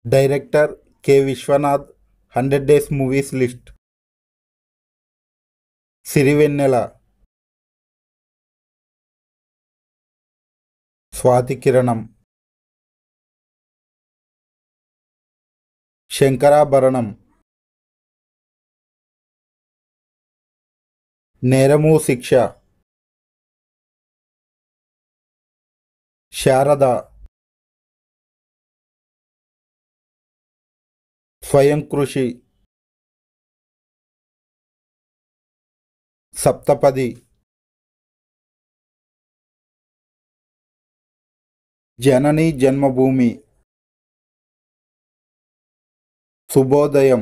director K Viswanath hundred days movies list Sirivennela Swathi Kiranam Sankarabharanam నేరము శిక్ష శారద స్వయం కృషి సప్తపది జనని జన్మభూమి శుభోదయం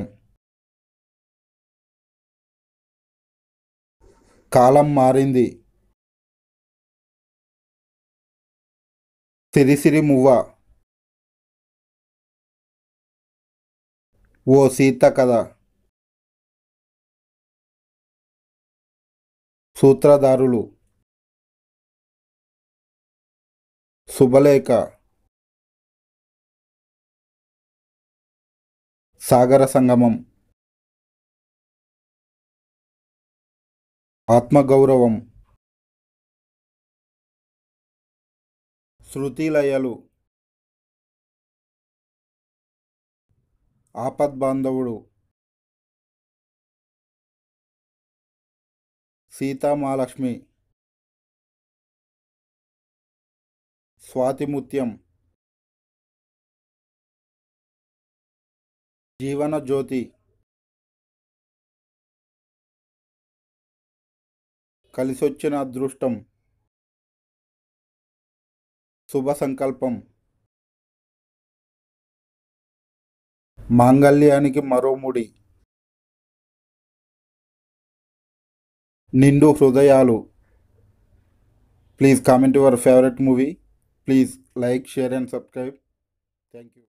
కాలం మారింది సిరిసిరి మువ్వ ఓ సీత కథ సూత్రధారులు శుభలేఖ సాగర సంగమం ఆత్మగౌరవం శృతిలయలు ఆపద్బాంధవుడు సీతామాలక్ష్మి స్వాతిముత్యం జీవన జ్యోతి కలిసొచ్చిన అదృష్టం శుభ సంకల్పం మాంగళ్యానికి మరో ముడి నిండు హృదయాలు please comment your favourite movie please like share and subscribe thank you